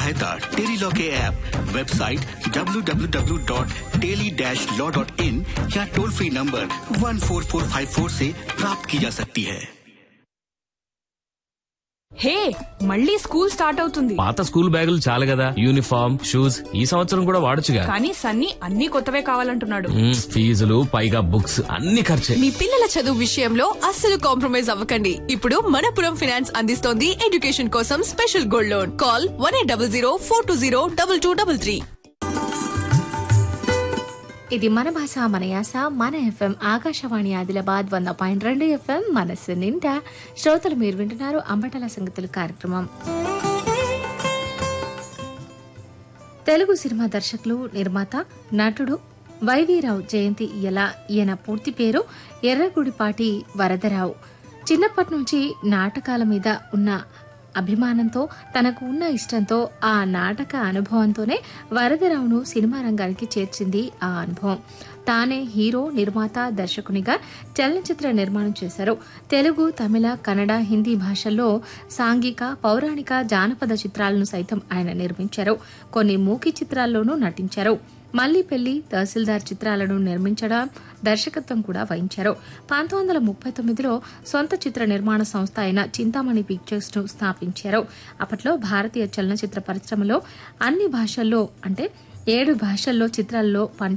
सहायता टेलीलॉ के app website www.teli-law.in या टोल फ्री नंबर 14454 से प्राप्त की जा सकती है హే మళ్ళీ స్కూల్ స్టార్ట్ అవుతుంది పాత స్కూల్ బ్యాగులు చాలు కదా యూనిఫామ్ షూస్ ఈ సంవత్సరం కూడా వాడొచ్చుగా కానీ సన్నీ అన్ని కొత్తవే కావాలంటున్నాడు మ్మ్, ఫీజులు పైగా బుక్స్ అన్ని ఖర్చే మీ పిల్లల చదువు విషయంలో అస్సలు కాంప్రమైజ్ అవ్వకండి ఇప్పుడు మనపురం ఫైనాన్స్ అందిస్తోంది ఎడ్యుకేషన్ కోసం special gold loan call one eight double zero four two zero double two double three ఇది మన భాష మన యాస మన ఎఫ్ఎం ఆకాశవాణి ఆదిలాబాద్ వంద పాయింట్ రెండు ఎఫ్ఎం మనస్సు నిండా శ్రోతలు మీరు వింటున్నారు అంబటల సంగతులు కార్యక్రమం తెలుగు సినిమా దర్శకులు నిర్మాత నటుడు వైవీరావు జయంతి ఇలా ఈయన పూర్తి పేరు ఎర్రగుడిపాటి వరదరావు చిన్నప్పటి నుంచి నాటకాల మీద ఉన్న అభిమానంతో తనకు ఉన్న ఇష్టంతో ఆ నాటక అనుభవంతోనే వరదరావును సినిమా రంగానికి చేర్చింది ఆ అనుభవం తానే హీరో నిర్మాత దర్శకునిగా చలనచిత్ర నిర్మాణం చేశారు తెలుగు తమిళ కన్నడ హిందీ భాషల్లో సాంఘిక పౌరాణిక జానపద చిత్రాలను సైతం ఆయన నిర్మించారు కొన్ని మూకీ చిత్రాల్లోనూ నటించారు మళ్లీ పెళ్లి తహసీల్దార్ చిత్రాలను నిర్మించడం దర్శకత్వం కూడా వహించారు పంతొమ్మిది వందల ముప్పై తొమ్మిదిలో సొంత చిత్ర నిర్మాణ సంస్థ అయిన చింతామణి పిక్చర్స్ ను స్థాపించారు అప్పట్లో భారతీయ చలనచిత్ర పరిశ్రమలో అన్ని భాషల్లో అంటే ఏడు భాషల్లో చిత్రాల్లో పని